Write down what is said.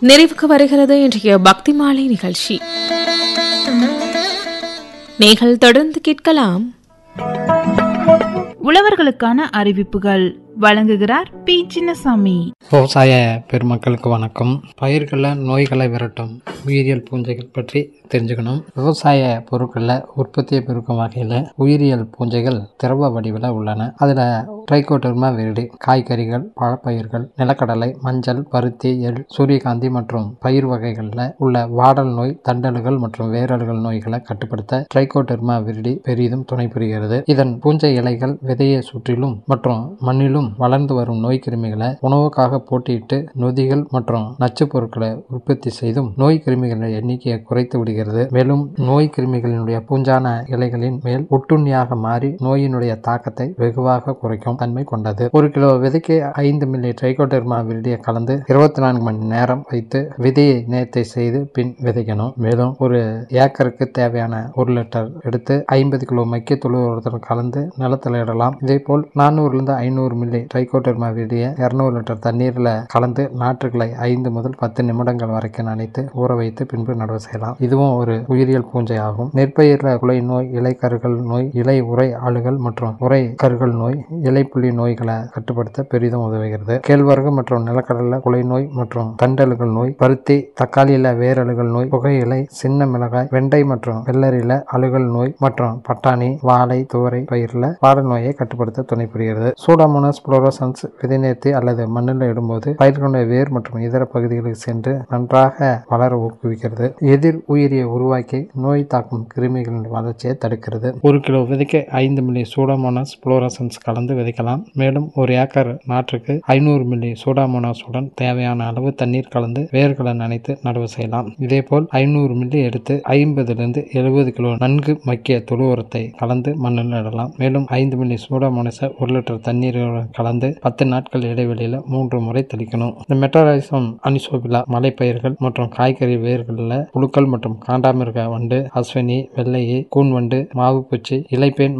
நிறைவுக்கு வருகிறது இன்றைய பக்தி மாலை நிகழ்ச்சி நீங்கள் தொடர்ந்து கேட்கலாம் உழவர்களுக்கான அறிவிப்புகள் வழங்குகிறார் பி சின்னசாமி விவசாய பெருமக்களுக்கு வணக்கம் பயிர்களில் நோய்களை விரட்டும் உயிரியல் பூஞ்சைகள் பற்றி தெரிஞ்சுக்கணும் விவசாய பொருட்களில் உற்பத்தியை பெருக்கும் வகையில் உயிரியல் பூஞ்சைகள் திரவ வடிவில் உள்ளன அதில் ட்ரைகோடர்மா விரிடி காய்கறிகள் பழப்பயிர்கள் நிலக்கடலை மஞ்சள் பருத்தி எள் சூரியகாந்தி மற்றும் பயிர் வகைகளில் உள்ள வாடல் நோய் தண்டல்கள் மற்றும் வேரல்கள் நோய்களை கட்டுப்படுத்த ட்ரைகோடர்மா விரிடி பெரிதும் துணை புரிகிறது இதன் பூஞ்சை இலைகள் விதையை சுற்றிலும் மற்றும் மண்ணிலும் வளர்ந்து வரும் நோய் கிருமிகளை உணவுக்காக போட்டியிட்டு நொதிகள் மற்றும் நச்சுப் பொருட்களை உற்பத்தி செய்தும் நோய் கிருமிகளின் எண்ணிக்கையை குறைத்து விடுகிறது மேலும் நோய் கிருமிகளினுடைய பூஞ்சான இலைகளின் மேல் ஒட்டுண்ணியாக மாறி நோயினுடைய தாக்கத்தை வெகுவாக குறைக்கும் தன்மை கொண்டது ஒரு கிலோ விதைக்கு ஐந்து மில்லி ட்ரைகோடர்மா விரிடியை கலந்து இருபத்தி நான்கு மணி நேரம் வைத்து விதையை நேர்த்தை செய்து பின் விதைக்கணும் மேலும் ஒரு ஏக்கருக்கு தேவையான ஒரு லிட்டர் எடுத்து ஐம்பது கிலோ மக்கிய தொழுவுடன் கலந்து நிலத்தில் இடலாம் இதே போல் நானூறுலேருந்து ஐநூறு மில்லி ட்ரைகோடர்மா விடிய இரநூறு லிட்டர் தண்ணீரில் கலந்து நாற்றுகளை ஐந்து முதல் பத்து நிமிடங்கள் வரைக்கும் நனைத்து ஊற வைத்து பின்பு நடவு செய்யலாம் இதுவும் ஒரு உயிரியல் பூஞ்சை ஆகும் நெற்பயிரில் குலை நோய் இலைக்கருகள் நோய் இலை உரை ஆளுகள் மற்றும் உரை கருகள் நோய் இலைப்புள்ளி நோய்களை கட்டுப்படுத்த பெரிதும் உதவுகிறது கேழ்வரகு மற்றும் நிலக்கடலை குலை நோய் மற்றும் தண்டல்கள் நோய் பருத்தி தக்காளியில வேரலுகள் நோய் புகையிலை சின்ன மிளகாய் வெண்டை மற்றும் வெள்ளரியில அழுகல் நோய் மற்றும் பட்டாணி வாழை துவரை பயிரில் வாடல் நோயை கட்டுப்படுத்த துணை புரிகிறது சூடாமோனஸ் புளோரோசன்ஸ் விதை நேர்த்தி அல்லது மண்ணில் இடும்போது பயிர்களுடைய வேர் மற்றும் இதர பகுதிகளுக்கு சென்று நன்றாக வளர ஊக்குவிக்கிறது எதிர் உயிரியை உருவாக்கி நோய் தாக்கும் கிருமிகளின் வளர்ச்சியை தடுக்கிறது ஒரு கிலோ விதைக்கு ஐந்து மில்லி சூடாமோனாஸ் புளோரசன்ஸ் கலந்து விதைக்கலாம் மேலும் ஒரு ஏக்கர் நாற்றுக்கு ஐநூறு மில்லி சூடாமோனாஸுடன் தேவையான அளவு தண்ணீர் கலந்து வேர்களை நனைத்து நடவு செய்யலாம் இதேபோல் ஐநூறு மில்லி எடுத்து ஐம்பதிலிருந்து எழுபது கிலோ நன்கு மக்கிய தொழு உரத்தை கலந்து மண்ணில் இடலாம் மேலும் ஐந்து மில்லி சூடாமோனஸை ஒரு லிட்டர் தண்ணீருடன் கலந்து பத்து நாட்கள் இடைவெளியில் மூன்று முறை தெளிக்கணும் இந்த மெட்டரைசம் அனிசோபிலா மலைப்பயிர்கள் மற்றும் காய்கறி வேர்களில் புழுக்கள் மற்றும் காண்டாமிருக வண்டு அஸ்வினி வெள்ளையை கூன் வண்டு மாவு பூச்சி இலைப்பேன்